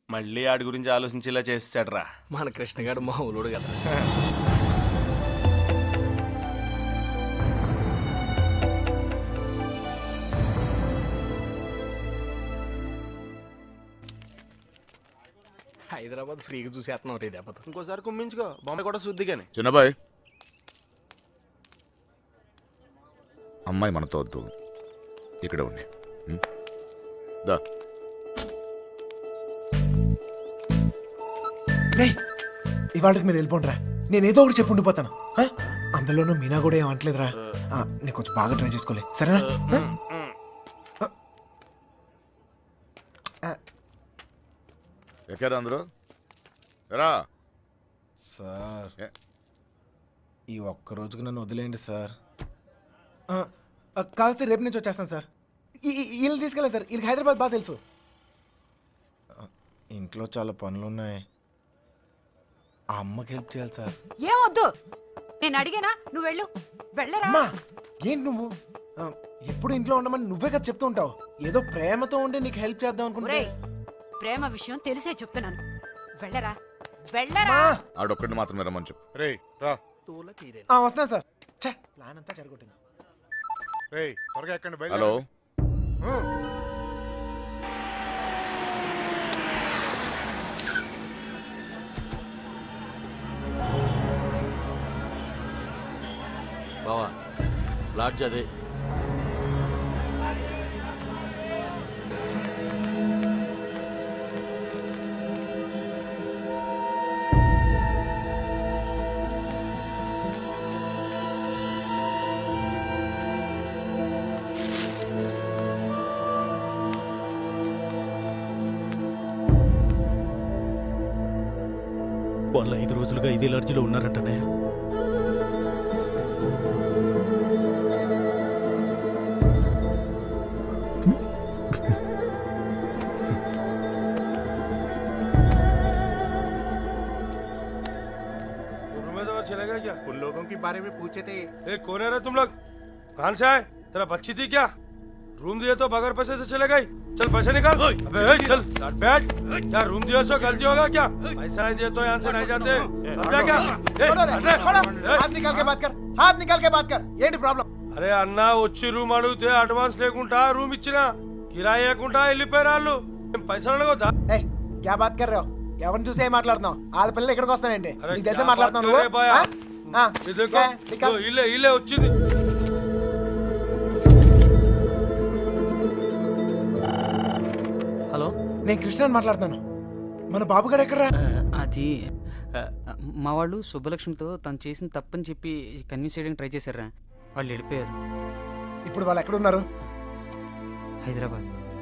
మళ్ళీ ఆడి గురించి ఆలోచించేలా చేస్తాడ్రా మన కృష్ణ గారు మామూలుడు కదా హైదరాబాద్ ఫ్రీగా చూసేస్తున్నావు రే దెబ్బతో ఇంకోసారి కుమ్మించుకో బొమ్మ కూడా శుద్ధిగానే చిన్నబాయ్ అమ్మాయి మనతో వద్దు ఇక్కడ ఉండి ఉం? దా రే ఇవాళకి మీరు వెళ్ళిపోండిరా నేను ఏదో ఒకటి చెప్పి ఉండిపోతాను ఆ? అందులోనూ మీనా కూడా ఏమంటలేదురా ఆ, నేను కొంచెం బాగా ట్రై చేసుకోలే సరేనా ఆ? ఆ, ఎక్కారా అందరూ రా సార్ ఏ? ఈ ఒక్క రోజుకి నన్ను వదిలేయండి సార్ ఆ, ఆ, కాదు సార్ రేపు నుంచి వచ్చేస్తాను సార్ ఈ- ఈ- వీళ్ళని తీసుకెళ్ళాను సార్ వీళ్ళకి హైదరాబాద్ బాగా తెలుసు ఆ, ఇంట్లో చాలా పనులు ఉన్నాయి ఆ అమ్మకి హెల్ప్ చేయాలి సార్ ఏమొద్దు నేను అడిగానా నువ్వు వెళ్ళు వెళ్ళరా అమ్మా ఏంటి నువ్వు ఆ, ఎప్పుడు ఇంట్లో ఉండమని నువ్వే కదా చెప్తూ ఉంటావు ఏదో ప్రేమతో ఉండి నీకు హెల్ప్ చేద్దాం అనుకుంటే ఒరేయ్ ప్రేమ విషయం తెలిసే చెప్తున్నాను వెళ్ళరా వెళ్ళరా అమ్మా! ఆడొక్కడిని మాత్రమే రమ్మని చెప్పు రే రా తోల తీరే ఆ, వస్తాను సార్ ఛే ప్లాన్ అంతా చెడగొట్టింది రే త్వరగా ఎక్కండి బయలుదేరండి. హలో ఆ. బావా లాడ్జ్ అదే వాళ్ళు ఐదు రోజులుగా ఇదే లాడ్జిలో ఉన్నారంటనే रूम में तो चलेगा क्या उन लोगों के बारे में पूछे थे ए कौन है रे तुम लोग कहाँ से आए तेरा बच्ची थी क्या रूम दिए तो बगैर पैसे से चले गई चल पैसे निकाल अबे ए, चल बैठ क्या रूम दिए तो गलती होगा क्या पैसा नहीं दिए तो यहाँ से नहीं जाते समझा क्या ए, छोड़ो रे, हट छोड़ो। रे। हाथ निकाल के बात कर हाथ निकाल के बात कर ఏంటి ప్రాబ్లం అరే అన్న వచ్చి రూమ్ అడిగితే అడ్వాన్స్ లేకుండా రూమ్ ఇచ్చిన కిరాయి లేకుండా వెళ్ళిపోయారు వాళ్ళు ఏం పైసలు అడగొద్దా ఏ క్యా బాత్ కర్ రहे हो ఎవరిని చూసి ఏం మాట్లాడుతున్నావు వాళ్ళ పిల్లలు ఇక్కడికి వస్తావేంటి అరే నీకు తెలిసే క్యా మాట్లాడుతున్నావు బాత్ నువ్వు కర్ రే బాయా? ఆ? ఆ, ఇది देखो, క్యా? నికాల్. ఇదో ఇల్లే ఇల్లే వచ్చింది హలో నేను కృష్ణని మాట్లాడుతున్నాను మన బాబు గారు ఎక్కడ అది ఆ, మా వాళ్ళు సుబ్బలక్ష్మితో తను చేసిన తప్పని చెప్పి కన్విన్స్ చేయడానికి ట్రై చేశారా వాళ్ళు వెళ్ళిపోయారు ఇప్పుడు వాళ్ళు ఎక్కడ ఉన్నారు హైదరాబాద్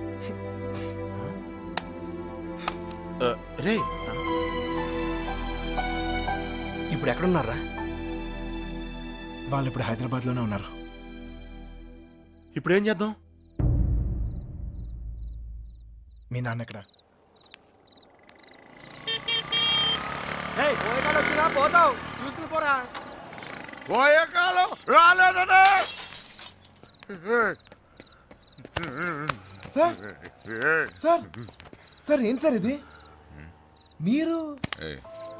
రే ఇప్పుడు ఎక్కడున్నారా వాళ్ళు ఇప్పుడు హైదరాబాద్ లోనే ఉన్నారు ఇప్పుడు ఏం చేద్దాం మీ నాన్న ఎక్కడ పోతావు చూసుకుని పోరా పోయే కాలం రాలేదనే సార్ సార్ సార్ ఏంటి సార్ ఇది మీరు ఏయ్,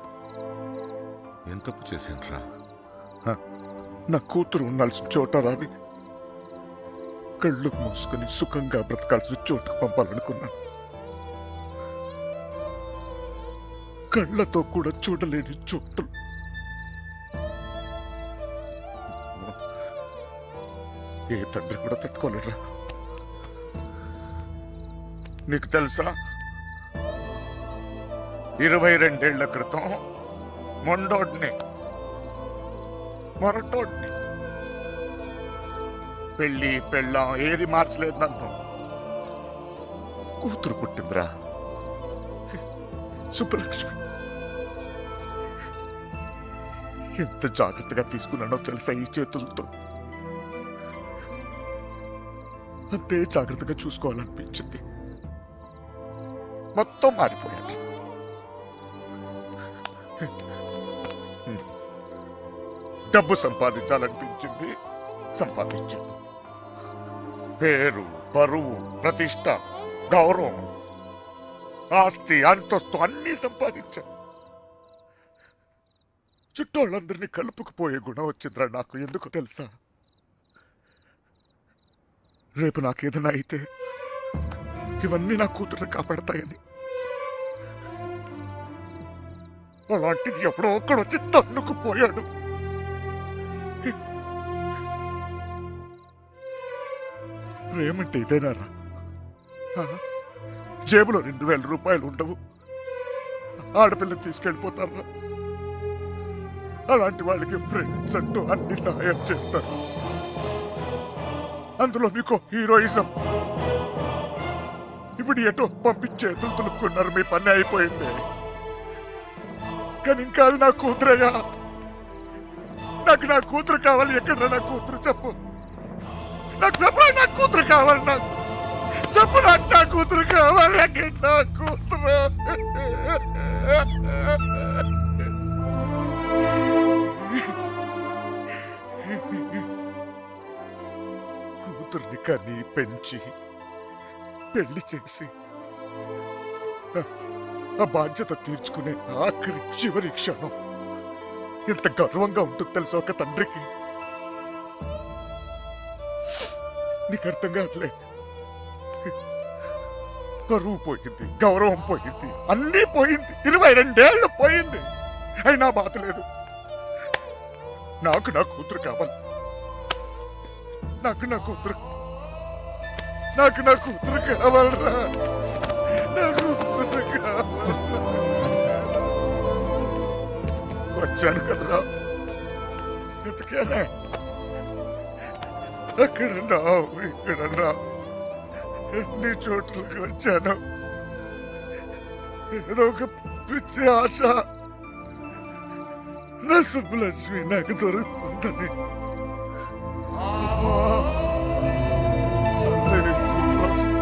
ఏం తప్పు చేసిండ్రా నా కూతురు ఉండాల్సిన చోట రాది కళ్ళు మూసుకుని సుఖంగా బ్రతకాల్సిన చోటుకు పంపాలనుకున్నాను కళ్ళతో కూడా చూడలేని చోటులు ఏ తండ్రి కూడా తట్టుకోలేడురా నీకు తెలుసా ఇరవై రెండేళ్ల క్రితం మొండోడ్ని మొరటోడ్ని పెళ్ళి పెళ్ళాం ఏది మార్చలేదు నన్ను కూతురు పుట్టిందిరా సుబ్బలక్ష్మి ఎంత జాగ్రత్తగా తీసుకున్నానో తెలుసా ఈ చేతులతో అంతే జాగ్రత్తగా చూసుకోవాలనిపించింది మొత్తం మారిపోయాను డబ్బు సంపాదించాలనిపించింది సంపాదించాను పేరు పరువు ప్రతిష్ట గౌరవం ఆస్తి అంతస్తు అన్నీ సంపాదించా చుట్టోళ్ళందరినీ కలుపుకుపోయే గుణం వచ్చిందిరా నాకు ఎందుకు తెలుసా రేపు నాకేదైనా అయితే ఇవన్నీ నా కూతురు కాపాడతాయని అలాంటిది ఎవడో ఒక్కడు వచ్చి తన్నుకుపోయాడు ప్రేమంటే ఇదేనారా ఆ? జేబులో రెండు వేల రూపాయలు ఉండవు ఆడపిల్లని తీసుకెళ్ళిపోతారా అలాంటి వాళ్ళకి ఫ్రెండ్స్ అంటూ అన్ని సహాయం చేస్తారు అందులో మీకు హీరోయిజం ఇప్పుడు ఎటో పంపించి చేతులు తులుపుకున్నారు మీ పని అయిపోయింది కానీ ఇంకా అది నా కూతురయ్యా నాకు నా కూతురు కావాలి ఎక్కడ నా కూతురు చెప్పు నాకు చెప్పు నా కూతురు కావాలి నాకు చెప్పు నాకు నా కూతురు కావాలి ఎక్కడ నా కూతురు కూతుర్ని కని పెంచి పెళ్లి చేసి ఆ- ఆ బాధ్యత తీర్చుకునే ఆఖరి చివరి క్షణం ఎంత గర్వంగా ఉంటుంది తెలుసా ఒక తండ్రికి నీకు అర్థం కాదులే పరువు పోయింది గౌరవం పోయింది అన్నీ పోయింది ఇరవై రెండేళ్లు పోయింది అయినా బాధ లేదు నాకు నా కూతురు కావాలి నాకు నా కూతురు నాకు నా కూతురు కావాలరా నా కూతురు కావాలి వచ్చాను కదరా ఎతికానే అక్కడ నావు ఇక్కడ నా ఎన్ని చోట్లకి వచ్చాను ఏదో ఒక పిచ్చి ఆశ నా సుబ్బలక్ష్మి నాకు దొరుకుతుందని అమ్మా. అదే సుబ్బలక్ష్మి.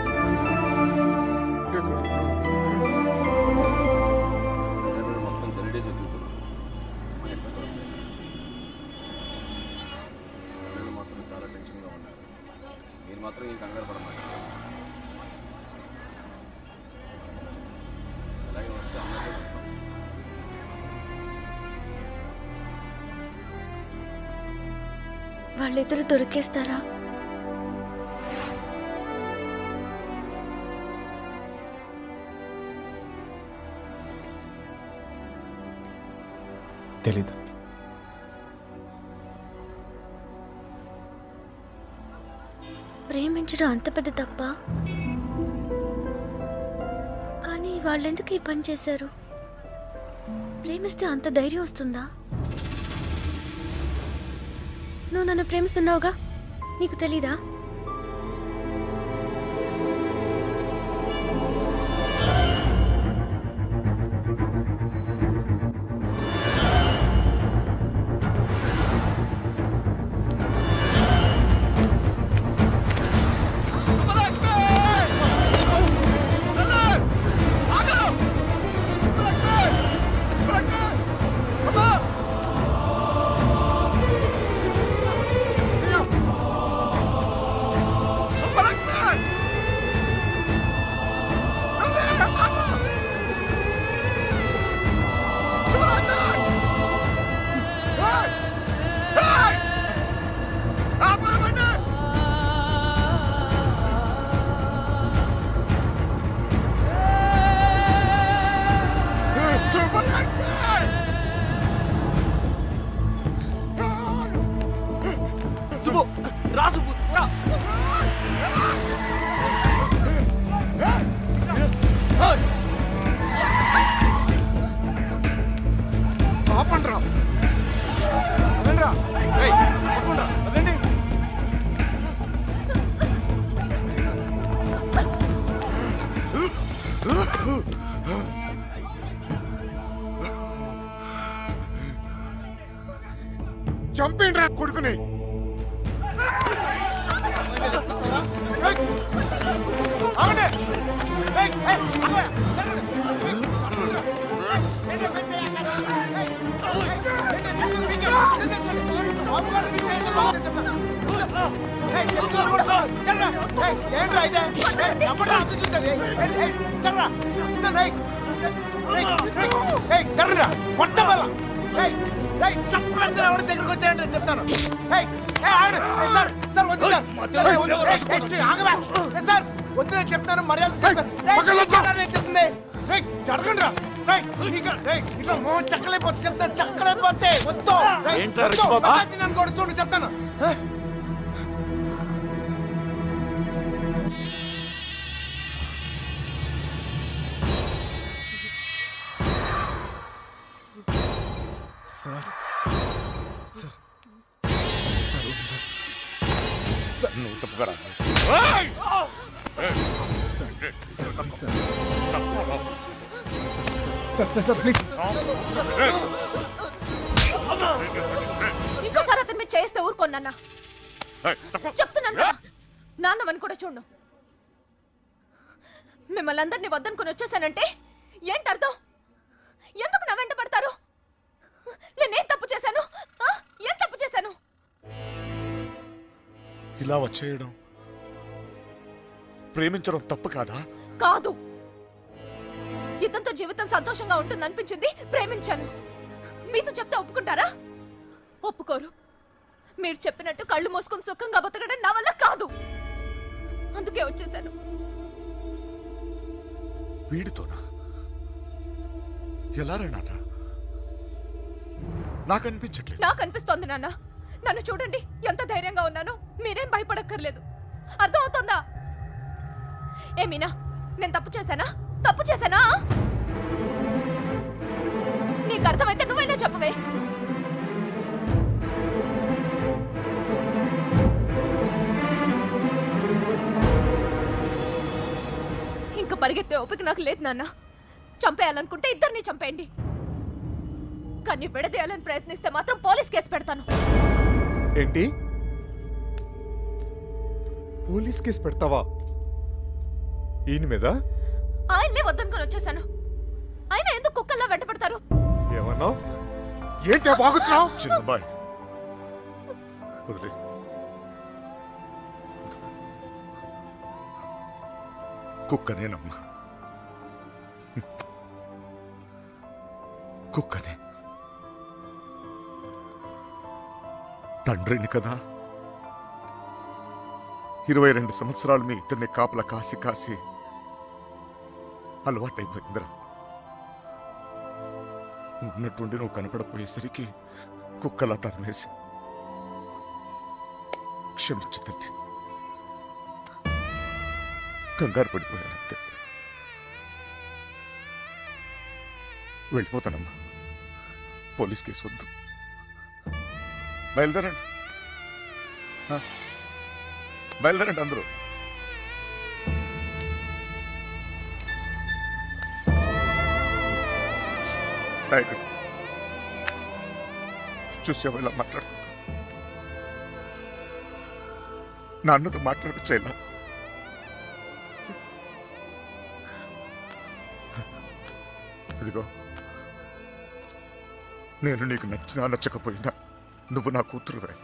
మొత్తం తెలిడే చదువుతున్నాం మాత్రం చాలా టెన్షన్గా ఉన్నారు మీరు మాత్రం ఈ కంగారు పడమాట అలాగే వస్తే అన్నదే వస్తాం వాళ్ళిద్దరు దొరికేస్తారా తెలీదు ప్రేమించడం అంత పెద్ద తప్ప కానీ వాళ్ళెందుకు ఈ పని చేశారు ప్రేమిస్తే అంత ధైర్యం వస్తుందా నువ్వు నన్ను ప్రేమిస్తున్నావుగా నీకు తెలీదా సుబ్బు రా సుబ్బు రా ఆపండి రా అదండి రా రేయ్, ఆపండి రా. అదండి చంపేండి రా కొడుకుని ఆగండి ఏయ్, చెప్తున్నా కొడుకో. జర్రా. ఏయ్, ఏంట్రా ఇదే? ఏయ్, ఎప్పుడురా అంత చూసేది? ఏయ్, ఏయ్, జర్రా. చెప్తున్నాను, ఏయ్. ఏయ్, ఏయ్, ఏయ్, జర్రా. కొట్ట వల్ల. ఏయ్, ఏయ్, చప్పుడంతా ఎవరి దగ్గరికి వచ్చాయంటే చెప్తాను ఏయ్, ఏయ్, ఆగండి. ఏయ్, సార్, సార్, వద్దు సార్. ఏయ్, వద్దు. ఏయ్, ఏయ్, ఛీ, ఆగవా. ఏయ్, సార్, వద్దు నేను చెప్తాను మర్యాద చెప్తాను. ఏయ్, ఏంట్రా నేను చెప్తుంది ఏయ్, జరగండిరా. ఏయ్, ఇక- ఏయ్, ఇట్లా మొహం చక్కలైపోతే చెప్తాను చక్కలైపోతే వద్దు ఏయ్, ఏంట్రా వద్దు. రిచ్చిబాబు? మగాచి నన్ను కూడా చూడు చెప్తాను ఏయ్. సార్ సార్ సార్ నువ్వు తప్పుగా రా సార్ సార్ సార్ ప్లీజ్ ఇంకోసారి అతను మీరు చేస్తే ఊరుకోన్నా చెప్తున్నాను కదా నాన్నవని కూడా చూడు మిమ్మల్ని అందరినీ వద్దనుకుని వచ్చేసానంటే ఏంటి అర్థం ఎందుకు నా వెంట పడతారు నేనేం తప్పు చేశాను ఆ? ఏం తప్పు చేశాను ఇలా వచ్చేయడం ప్రేమించడం తప్పు కాదా కాదు ఇతనితో జీవితం సంతోషంగా ఉంటుంది అనిపించింది ప్రేమించాను మీతో చెప్తే ఒప్పుకుంటారా ఒప్పుకోరు మీరు చెప్పినట్టు కళ్ళు మూసుకొని సుఖంగా బతకడం నా వల్ల కాదు అందుకే వచ్చేసాను వీడితోనా ఎలా రా నాన్న నాకు అనిపించట్లేదు నాకు అనిపిస్తోంది నాన్న నన్ను చూడండి ఎంత ధైర్యంగా ఉన్నానో మీరేం భయపడక్కర్లేదు అర్థం అవుతుందా ఏ మీనా నేను తప్పు చేశానా తప్పు చేశానా నీకు అర్థమైతే నువ్వైనా చెప్పవే ఇంకా పరిగెత్తే ఓపిక నాకు లేదు నాన్న చంపేయాలనుకుంటే ఇద్దరిని చంపేయండి కానీ విడదీయాలని ప్రయత్నిస్తే మాత్రం పోలీస్ కేసు పెడతాను ఏంటి పోలీస్ కేసు పెడతావా ఈయన మీద ఆయన్నే వద్దనుకొని వచ్చేసాను ఆయన ఎందుకు కుక్కల్లా వెంటపడతారు ఏమన్నావు ఏంటి బాగుతున్నావు చిన్నబాయ్ వదిలే కుక్కనేనమ్మా కుక్కనే తండ్రిని కదా ఇరవై రెండు సంవత్సరాలు మీ ఇద్దరిని కాపల కాసి కాసి అలవాటైపోయిందిరా ఉన్నట్టుండి నువ్వు కనపడపోయేసరికి కుక్కలా తరిమేసి క్షమించు తండ్రి కంగారు పడిపోయాను అంతే వెళ్ళిపోతానమ్మా పోలీస్ కేసు వద్దు బయలుదేరండి ఆ, బయలుదేరండి అందరూ టైగర్ చూసావు ఇలా మాట్లాడుతున్నా నాన్నతో మాట్లాడచ్చేలా ఇదిగో నేను నీకు నచ్చినా నచ్చకపోయినా నువ్వు నా కూతురువే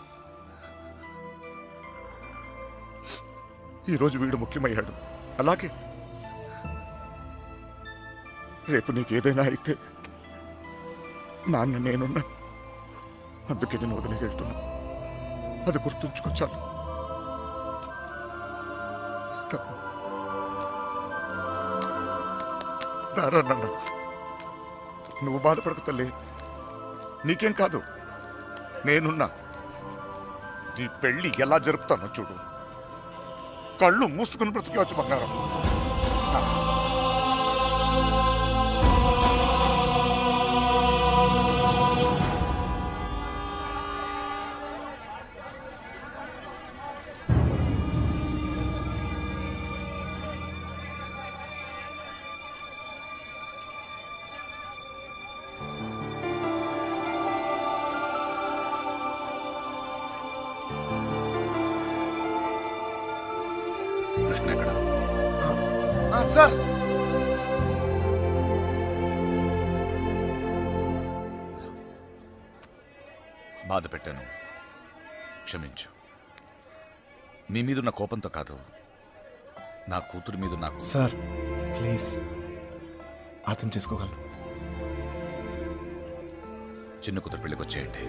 ఈరోజు వీడు ముఖ్యమయ్యాడు అలాగే రేపు నీకు ఏదైనా అయితే నాన్న నేనున్నా అందుకే నేను వదిలేసి వెళ్తున్నా అది గుర్తుంచుకో చాలు వస్తాను దారా నాన్న నువ్వు బాధపడకు తల్లి నీకేం కాదు నేనున్నా నీ పెళ్లి ఎలా జరుపుతానో చూడు కళ్ళు మూసుకుని బ్రతికేవచ్చు బంగారం కృష్ణ ఎక్కడ సార్ బాధ పెట్టాను క్షమించు మీ మీదున్న కోపంతో కాదు నా కూతురు మీద నాకు సార్ ప్లీజ్ అర్థం చేసుకోగలను చిన్న కూతురు పెళ్ళికి వచ్చేయండి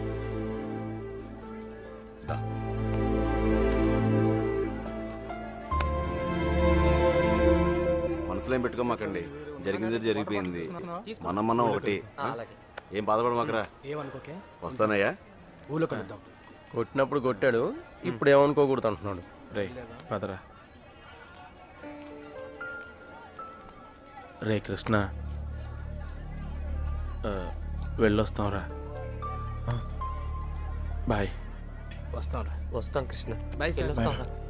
మనసులో ఏం పెట్టుకోమాకండి జరిగింది జరిగిపోయింది మనం మనం ఒకటి ఆ? ఏం బాధపడమాకరా ఏమనుకోకే వస్తానయ్యా ఊళ్ళో కలుద్దాం కొట్టినప్పుడు కొట్టాడు ఇప్పుడు ఏమనుకోకూడదు అంటున్నాడు రే పదరా రే కృష్ణ ఆ, వెళ్ళొస్తాంరా బాయ్ వస్తాం వస్తాం కృష్ణ బాయ్ సార్ వెళ్ళొస్తాం రా.